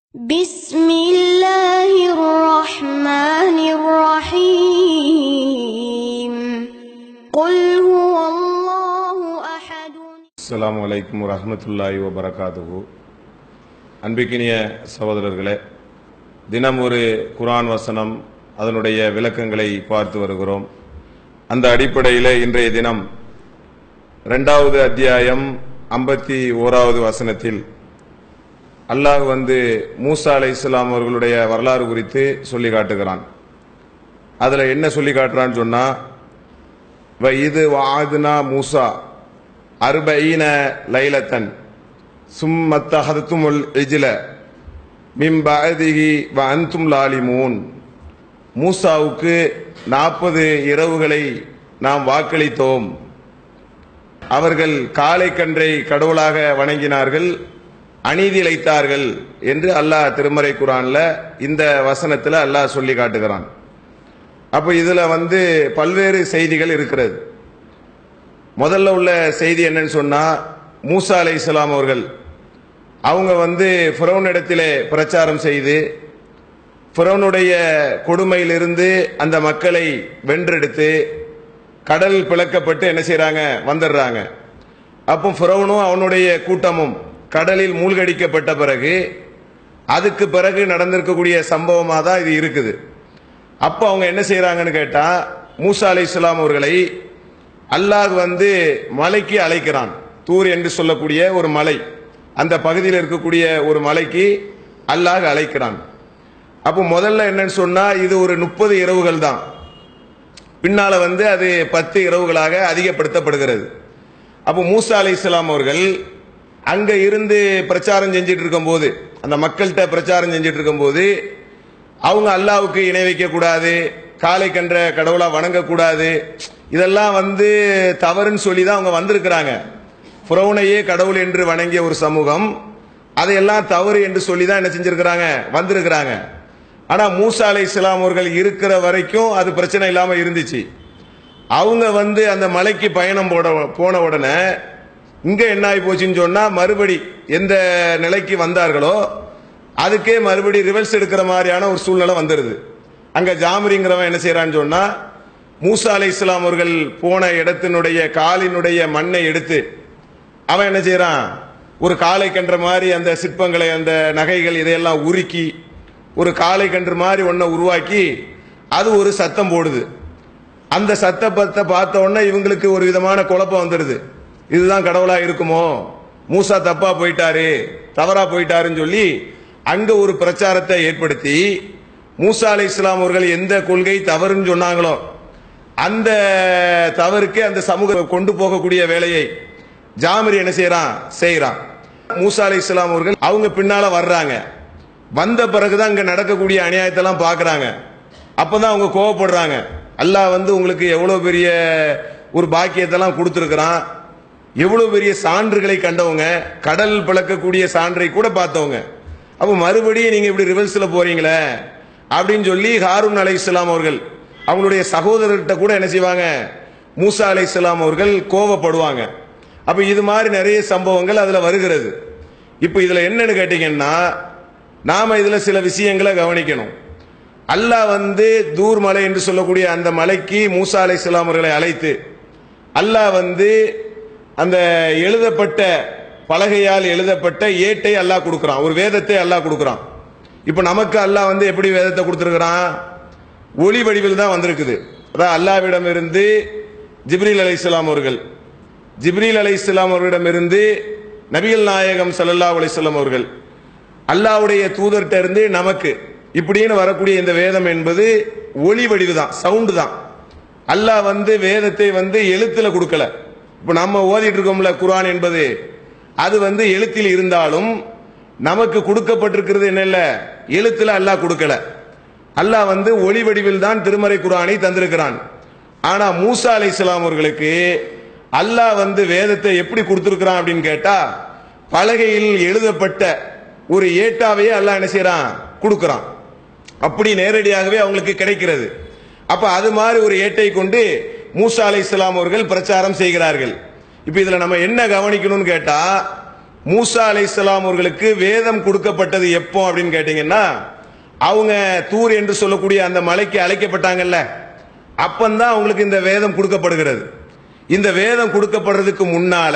بسم الله الرحمن الرحيم قل هو الله أحد அஸ்ஸலாமு அலைக்கும் வரஹ்மத்துல்லாஹி வபரகாத்துஹு அன்பிக்கினிய சகோதரர்களே தினம் ஒரு குர்ஆன் வசனம் அதனுடைய விளக்கங்களை பார்த்து வருகிறோம் அந்த அடிப்படையில் இன்றைய தினம் இரண்டாவது அத்தியாயம் ஐம்பத்தி ஓராவது வசனத்தில் அல்லாஹ் வந்து மூசா அலை இஸ்லாம் அவர்களுடைய வரலாறு குறித்து சொல்லி காட்டுகிறான் அதுல என்ன சொல்லி காட்டுறான்னு சொன்னா "வ இது வாதுனா மூசா அர்பஈன லைலத்தன் சும்மத்தஹதுமுல் இஜ்ல மின் பஅதிஹி வ அன்தும் லாலிமூன் மூசாவுக்கு நாற்பது இரவுகளை நாம் வாக்களித்தோம் அவர்கள் காளை கன்றை கடவுளாக வணங்கினார்கள் அநீதி இழைத்தார்கள் என்று அல்லாஹ் திருமறை குரான்ல இந்த வசனத்துல அல்லாஹ் சொல்லி காட்டுகிறான் அப்ப இதுல வந்து பல்வேறு செய்திகள் இருக்கிறது முதல்ல உள்ள செய்தி என்னன்னு சொன்னா மூசா அலை இஸ்லாம் அவர்கள் அவங்க வந்து இடத்திலே பிரச்சாரம் செய்து ஃபிரௌனுடைய கொடுமையிலிருந்து அந்த மக்களை வென்றெடுத்து கடல் பிளக்கப்பட்டு என்ன செய்றாங்க வந்துடுறாங்க அப்போ ஃபிரௌனும் அவனுடைய கூட்டமும் கடலில் மூழ்கடிக்கப்பட்ட பிறகு அதுக்கு பிறகு நடந்திருக்கக்கூடிய சம்பவமாக தான் இது இருக்குது அப்போ அவங்க என்ன செய்றாங்கன்னு கேட்டா மூசா அலை இஸ்லாம் அவர்களை அல்லாஹ் வந்து மலைக்கு அழைக்கிறான் தூர் என்று சொல்லக்கூடிய ஒரு மலை அந்த பகுதியில் இருக்கக்கூடிய ஒரு மலைக்கு அல்லாஹ் அழைக்கிறான் அப்போ முதல்ல என்னன்னு சொன்னா இது ஒரு முப்பது இரவுகள் தான் பின்னால வந்து அது பத்து இரவுகளாக அதிகப்படுத்தப்படுகிறது அப்போ மூசா அலை இஸ்லாம் அவர்கள் அங்க இருந்து பிரச்சாரம் செஞ்சிட்டு இருக்கும்போது அந்த மக்கள்கிட்ட பிரச்சாரம் செஞ்சிட்டு இருக்கும்போது அவங்க அல்லாவுக்கு இணை வைக்க கூடாது காலை கன்ற கடவுளா வணங்கக்கூடாது இதெல்லாம் வந்து தவறுன்னு சொல்லி தான் அவங்க வந்திருக்கிறாங்க புறவுனையே கடவுள் என்று வணங்கிய ஒரு சமூகம் அதையெல்லாம் தவறு என்று சொல்லி தான் என்ன செஞ்சிருக்கிறாங்க வந்திருக்கிறாங்க ஆனா மூசா அலை இஸ்லாம் அவர்கள் இருக்கிற வரைக்கும் அது பிரச்சனை இல்லாம இருந்துச்சு அவங்க வந்து அந்த மலைக்கு பயணம் போட போன உடனே இங்க என்ன ஆகி போச்சுன்னு சொன்னா மறுபடி எந்த நிலைக்கு வந்தார்களோ அதுக்கே மறுபடி ரிவர்ஸ் எடுக்கிற மாதிரியான ஒரு சூழ்நிலை வந்துருது அங்க ஜாமரிங்கிறவன் என்ன செய்யறான்னு சொன்னா மூசா அலை இஸ்லாம் அவர்கள் போன இடத்தினுடைய காலினுடைய மண்ணை எடுத்து அவன் என்ன செய்யறான் ஒரு காளை கன்ற மாதிரி அந்த சிற்பங்களை அந்த நகைகள் இதையெல்லாம் உருக்கி ஒரு காளை கன்று மாதிரி ஒன்றை உருவாக்கி அது ஒரு சத்தம் போடுது அந்த சத்தப்பத்தை பார்த்த உடனே இவங்களுக்கு ஒரு விதமான குழப்பம் வந்துடுது இதுதான் கடவுளா இருக்குமோ மூசா தப்பா போயிட்டாரு தவறா போயிட்டாருன்னு சொல்லி அங்க ஒரு பிரச்சாரத்தை ஏற்படுத்தி மூசா அலை இஸ்லாம் அவர்கள் எந்த கொள்கை தவறுன்னு சொன்னாங்களோ அந்த தவறுக்கு அந்த சமூகம் கொண்டு போகக்கூடிய வேலையை ஜாமரி என்ன செய்யறான் செய்யறான் மூசா அலை இஸ்லாம் அவர்கள் அவங்க பின்னால வர்றாங்க வந்த பிறகுதான் இங்க நடக்கக்கூடிய அநியாயத்தெல்லாம் பாக்குறாங்க அப்பதான் அவங்க கோவப்படுறாங்க அல்லாஹ் வந்து உங்களுக்கு எவ்வளவு பெரிய ஒரு பாக்கியத்தெல்லாம் கொடுத்துருக்கிறான் எவ்வளவு பெரிய சான்றுகளை கண்டவங்க கடல் பிளக்கக்கூடிய சான்றை கூட பார்த்தவங்க அப்ப மறுபடியும் நீங்க இப்படி ரிவர்ஸ்ல போறீங்களே அப்படின்னு சொல்லி ஹாரூன் அலை இஸ்லாம் அவர்கள் அவங்களுடைய சகோதரர்கிட்ட கூட என்ன செய்வாங்க மூசா அலை இஸ்லாம் அவர்கள் கோவப்படுவாங்க அப்ப இது மாதிரி நிறைய சம்பவங்கள் அதுல வருகிறது இப்ப இதுல என்னன்னு கேட்டீங்கன்னா நாம இதுல சில விஷயங்களை கவனிக்கணும் அல்லாஹ் வந்து தூர் மலை என்று சொல்லக்கூடிய அந்த மலைக்கு மூசா அலை அவர்களை அழைத்து அல்லாஹ் வந்து அந்த எழுதப்பட்ட பலகையால் எழுதப்பட்ட ஏட்டை அல்லாஹ் கொடுக்கிறான் ஒரு வேதத்தை அல்லாஹ் கொடுக்கிறான் இப்ப நமக்கு அல்லாஹ் வந்து எப்படி வேதத்தை கொடுத்திருக்கிறான் ஒளி வடிவில் தான் வந்திருக்குது அதான் அல்லாவிடம் இருந்து ஜிப்ரீல் அலை அவர்கள் ஜிப்ரீல் அலை அவர்களிடமிருந்து நபிகள் நாயகம் ஸல்லல்லாஹு அலைஹி வஸல்லம் அவர்கள் அல்லாஹ்வுடைய தூதர்கிட்ட இருந்து நமக்கு இப்படின்னு வரக்கூடிய இந்த வேதம் என்பது ஒளி வடிவு தான் சவுண்டு தான் அல்லாஹ் வந்து வேதத்தை வந்து எழுத்துல கொடுக்கல இப்ப நம்ம ஓதிட்டு இருக்கோம்ல குர்ஆன் என்பது அது வந்து எழுத்தில் இருந்தாலும் நமக்கு கொடுக்கப்பட்டிருக்கிறது என்ன இல்ல எழுத்துல அல்லாஹ் கொடுக்கல அல்லாஹ் வந்து ஒளி வடிவில் தான் திருமறை குர்ஆனை தந்திருக்கிறான் ஆனா மூசா அலை அவர்களுக்கு அல்லாஹ் வந்து வேதத்தை எப்படி கொடுத்திருக்கிறான் அப்படின்னு கேட்டா பலகையில் எழுதப்பட்ட ஒரு ஏட்டாவையே அல்லாஹ் என்ன செய்யறான் கொடுக்கறான் அப்படி நேரடியாகவே அவங்களுக்கு கிடைக்கிறது அப்ப அது மாதிரி ஒரு ஏட்டை கொண்டு மூசா அலை அவர்கள் பிரச்சாரம் செய்கிறார்கள் இப்ப இதுல நம்ம என்ன கவனிக்கணும்னு கேட்டா மூசா அலைஹிஸ்ஸலாம் அவர்களுக்கு வேதம் கொடுக்கப்பட்டது எப்போ அப்படின்னு கேட்டீங்கன்னா அவங்க தூர் என்று சொல்லக்கூடிய அந்த மலைக்கு அழைக்கப்பட்டாங்கல்ல அப்பந்தான் அவங்களுக்கு இந்த வேதம் கொடுக்கப்படுகிறது இந்த வேதம் கொடுக்கப்படுறதுக்கு முன்னால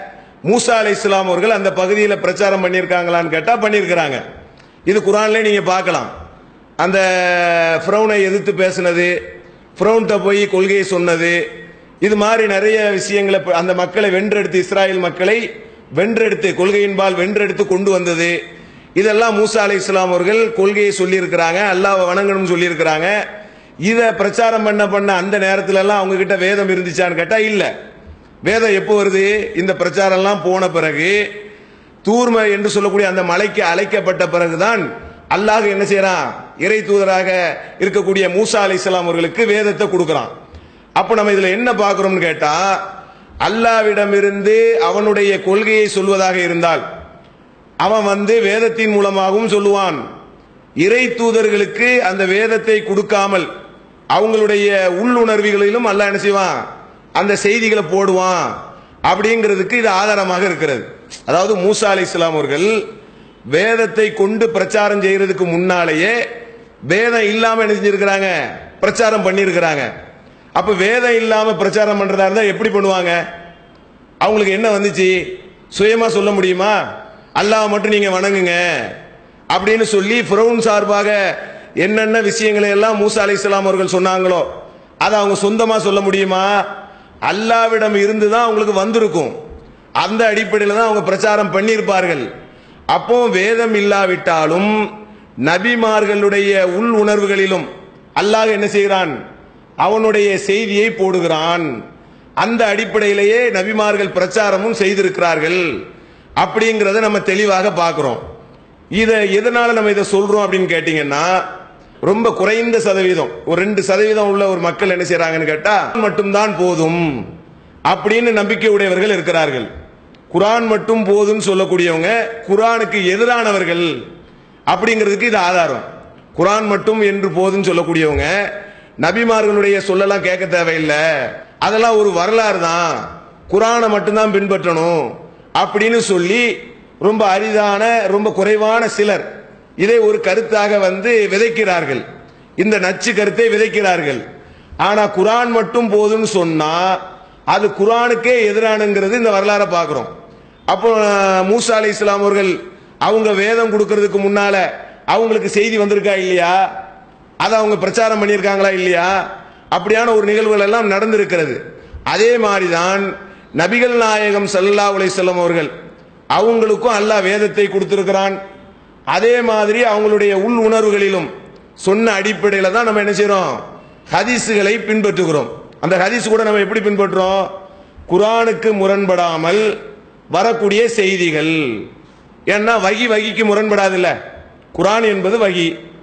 மூசா அலைஹிஸ்ஸலாம் அவர்கள் அந்த பகுதியில் பிரச்சாரம் பண்ணியிருக்காங்களான்னு கேட்டா பண்ணியிருக்கிறாங்க இது குரான்ல நீங்க பார்க்கலாம் அந்த ஃப்ரௌனை எதிர்த்து பேசினது ஃப்ரௌன்ட்ட போய் கொள்கையை சொன்னது இது மாதிரி நிறைய விஷயங்களை ப- அந்த மக்களை வென்றெடுத்து இஸ்ராயல் மக்களை வென்றெடுத்து கொள்கையின்பால் வென்றெடுத்து கொண்டு வந்தது இதெல்லாம் மூசா அலை இஸ்லாம் அவர்கள் கொள்கையை சொல்லியிருக்கிறாங்க அல்லாஹ்வை வணங்கணும்னு சொல்லியிருக்கிறாங்க இதை பிரச்சாரம் பண்ண பண்ண அந்த நேரத்துல எல்லாம் அவங்க கிட்ட வேதம் இருந்துச்சான்னு கேட்டா இல்ல வேதம் எப்போ வருது இந்த பிரச்சாரம் எல்லாம் போன பிறகு தூர்மை என்று சொல்லக்கூடிய அந்த மலைக்கு அழைக்கப்பட்ட பிறகுதான் அல்லாஹ் என்ன செய்யறான் இறை தூதராக இருக்கக்கூடிய மூசா அலைஹிஸ்ஸலாம் அவர்களுக்கு வேதத்தை கொடுக்கறான் அப்ப நம்ம இதுல என்ன பார்க்கிறோம்னு கேட்டா அல்லாவிடமிருந்து அவனுடைய கொள்கையை சொல்வதாக இருந்தால் அவன் வந்து வேதத்தின் மூலமாகவும் சொல்லுவான் இறை தூதர்களுக்கு அந்த வேதத்தை கொடுக்காமல் அவங்களுடைய உள்ளுணர்வுகளிலும் அல்லாஹ் என்ன செய்வான் அந்த செய்திகளை போடுவான் அப்படிங்கிறதுக்கு இது ஆதாரமாக இருக்கிறது அதாவது மூசா அலை இஸ்லாம் அவர்கள் வேதத்தை கொண்டு பிரச்சாரம் செய்யறதுக்கு முன்னாலேயே வேதம் இல்லாம என்ன செஞ்சிருக்கிறாங்க பிரச்சாரம் பண்ணியிருக்கிறாங்க அப்ப வேதம் இல்லாம பிரச்சாரம் பண்றதா இருந்தா எப்படி பண்ணுவாங்க அவங்களுக்கு என்ன வந்துச்சு சுயமா சொல்ல முடியுமா அல்லாஹ் மட்டும் நீங்க வணங்குங்க அப்படின்னு சொல்லி ஃபிரௌன் சார்பாக என்னென்ன விஷயங்களை எல்லாம் மூசா அலைஹிஸ்ஸலாம் அவர்கள் சொன்னாங்களோ அதை அவங்க சொந்தமா சொல்ல முடியுமா அல்லாவிடம் இருந்து தான் அவங்களுக்கு வந்திருக்கும் அந்த அடிப்படையில் தான் அவங்க பிரச்சாரம் பண்ணியிருப்பார்கள் அப்போ வேதம் இல்லாவிட்டாலும் நபிமார்களுடைய உள் உணர்வுகளிலும் அல்லாஹ் என்ன செய்கிறான் அவனுடைய செய்தியை போடுகிறான் அந்த அடிப்படையிலேயே நபிமார்கள் பிரச்சாரமும் செய்திருக்கிறார்கள் அப்படிங்கிறத நம்ம தெளிவாக பார்க்கிறோம் இதை எதனால நம்ம இதை சொல்றோம் அப்படின்னு கேட்டீங்கன்னா ரொம்ப குறைந்த சதவீதம் ஒரு ரெண்டு சதவீதம் உள்ள ஒரு மக்கள் என்ன செய்யறாங்கன்னு கேட்டா மட்டும்தான் போதும் அப்படின்னு நம்பிக்கை உடையவர்கள் இருக்கிறார்கள் குரான் மட்டும் போதும்னு சொல்லக்கூடியவங்க குரானுக்கு எதிரானவர்கள் அப்படிங்கிறதுக்கு இது ஆதாரம் குரான் மட்டும் என்று போதும்னு சொல்லக்கூடியவங்க நபிமார்களுடைய சொல்லலாம் கேட்க தேவையில்லை அதெல்லாம் ஒரு வரலாறு தான் குரானை மட்டும்தான் பின்பற்றணும் அப்படின்னு சொல்லி ரொம்ப அரிதான ரொம்ப குறைவான சிலர் இதை ஒரு கருத்தாக வந்து விதைக்கிறார்கள் இந்த நச்சு கருத்தை விதைக்கிறார்கள் ஆனா குரான் மட்டும் போதும்னு சொன்னா அது குரானுக்கே எதிரானுங்கிறது இந்த வரலாறை பார்க்கிறோம் அப்போ அஹ், மூசா அலை இஸ்லாம் அவர்கள் அவங்க வேதம் கொடுக்கறதுக்கு முன்னால அவங்களுக்கு செய்தி வந்திருக்கா இல்லையா அதை அவங்க பிரச்சாரம் பண்ணியிருக்காங்களா இல்லையா அப்படியான ஒரு நிகழ்வுகள் எல்லாம் நடந்திருக்கிறது அதே மாதிரிதான் நபிகள் நாயகம் ஸல்லல்லாஹு அலைஹி வஸல்லம் அவர்கள் அவங்களுக்கும் அல்லாஹ் வேதத்தை கொடுத்திருக்கிறான் அதே மாதிரி அவங்களுடைய உள் உணர்வுகளிலும் சொன்ன அடிப்படையில் தான் நம்ம என்ன செய்றோம் ஹதீஸுகளை பின்பற்றுகிறோம் அந்த ஹதீஸ் கூட நம்ம எப்படி பின்பற்றுறோம் குரானுக்கு முரண்படாமல் வரக்கூடிய செய்திகள் ஏன்னா வகி வகிக்கு முரண்படாதுல்ல குரான் என்பது வகி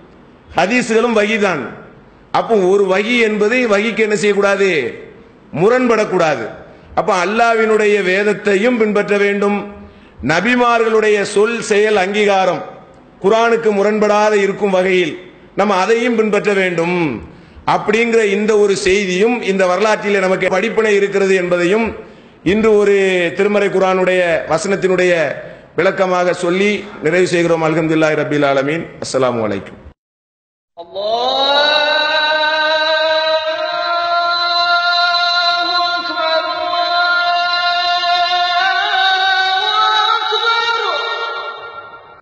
ஹதீஸுகளும் வகிதான் அப்போ ஒரு வகி என்பது வகிக்கு என்ன செய்யக்கூடாது முரண்படக்கூடாது அப்ப அல்லாவினுடைய வேதத்தையும் பின்பற்ற வேண்டும் நபிமார்களுடைய சொல் செயல் அங்கீகாரம் குரானுக்கு முரண்படாத இருக்கும் வகையில் நம்ம அதையும் பின்பற்ற வேண்டும் அப்படிங்கிற இந்த ஒரு செய்தியும் இந்த வரலாற்றிலே நமக்கு படிப்பினை இருக்கிறது என்பதையும் இன்று ஒரு திருமறை குரானுடைய வசனத்தினுடைய விளக்கமாக சொல்லி நிறைவு செய்கிறோம் அல்ஹம்துலில்லாஹி ரபில் ஆலமீன் அஸ்ஸலாமு அலைக்கும் الله